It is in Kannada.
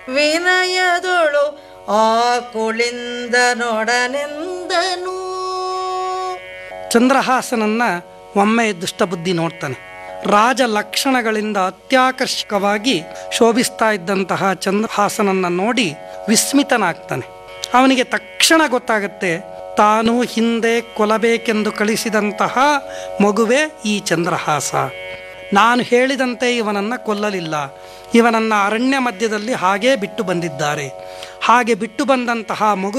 ವಿನಯದೊಳು ಆ ಕುಳಿಂದ ನೊಡನೆಂದನು ಚಂದ್ರಹಾಸನನ್ನ ಒಮ್ಮೆ ದುಷ್ಟಬುದ್ಧಿ ನೋಡ್ತಾನೆ ರಾಜ ಲಕ್ಷಣಗಳಿಂದ ಅತ್ಯಾಕರ್ಷಕವಾಗಿ ಶೋಭಿಸ್ತಾ ಇದ್ದಂತಹ ಚಂದ್ರಹಾಸನನ್ನ ನೋಡಿ ವಿಸ್ಮಿತನಾಗ್ತಾನೆ ಅವನಿಗೆ ತಕ್ಷಣ ಗೊತ್ತಾಗತ್ತೆ ತಾನು ಹಿಂದೆ ಕೊಲಬೇಕೆಂದು ಕಳಿಸಿದಂತಹ ಮಗುವೆ ಈ ಚಂದ್ರಹಾಸ ನಾನು ಹೇಳಿದಂತೆ ಇವನನ್ನು ಕೊಲ್ಲಲಿಲ್ಲ ಇವನನ್ನು ಅರಣ್ಯ ಮಧ್ಯದಲ್ಲಿ ಹಾಗೇ ಬಿಟ್ಟು ಬಂದಿದ್ದಾರೆ ಹಾಗೆ ಬಿಟ್ಟು ಬಂದಂತಹ ಮಗು